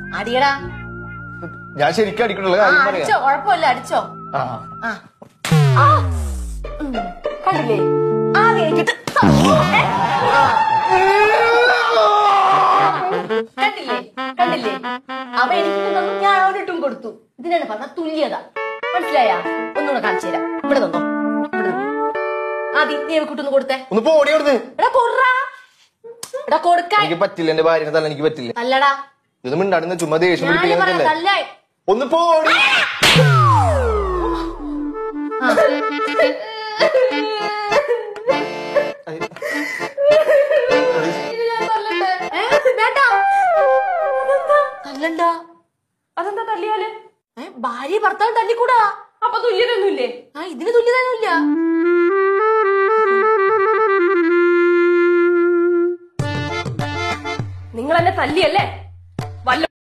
അടിയടാ ഞാൻ ശരിക്കും അടിക്കണുള്ള ആ കാര്യം അടിച്ചോ പറയാം കുഴപ്പമില്ല അടിച്ചോ ആ ആ ആ. ഉം. കണ്ടില്ലേ ആദ്യം എനിക്കിട്ട് ഏ? ആ. കണ്ടില്ലേ കണ്ടില്ലേ അവ എനിക്ക് തന്നു ഞാൻ അവനിട്ടും കൊടുത്തു ഇതിനാണ് പറഞ്ഞ തുല്യത മനസ്സിലായ ഒന്നുകൂടെ കാണിച്ചു തരാം ഇവിടെ നിന്നോ ഇവിടെ നിന്നോ. ആദ്യം നീ കുട്ടൊന്ന് കൊടുത്തേ ഒന്ന് പോടി അവിടുന്ന് എടാ കൊറാ എടാ കൊടുക്കാൻ എനിക്ക് പറ്റില്ല എന്റെ ഭാര്യനെ തല്ല എനിക്ക് പറ്റില്ല അല്ലടാ ഇതൊന്നും മിണ്ടാടുന്ന ചുമ്മാ ദേഷ്യം ഞാൻ പറയാം പിടിപ്പിക്കുന്നതല്ലേ തല്ലായി ഒന്ന് പോടി ഏ? വേണ്ട തല്ലണ്ട അതെന്താ തല്ലിയാല് ഏ, ഭാര്യ ഭർത്താവ് തല്ലിക്കൂടാ അപ്പൊ തുല്യതൊന്നുമില്ലേ ആ ഇതിന് തുല്യതൊന്നുമില്ല നിങ്ങൾ എന്നെ തല്ലിയല്ലേ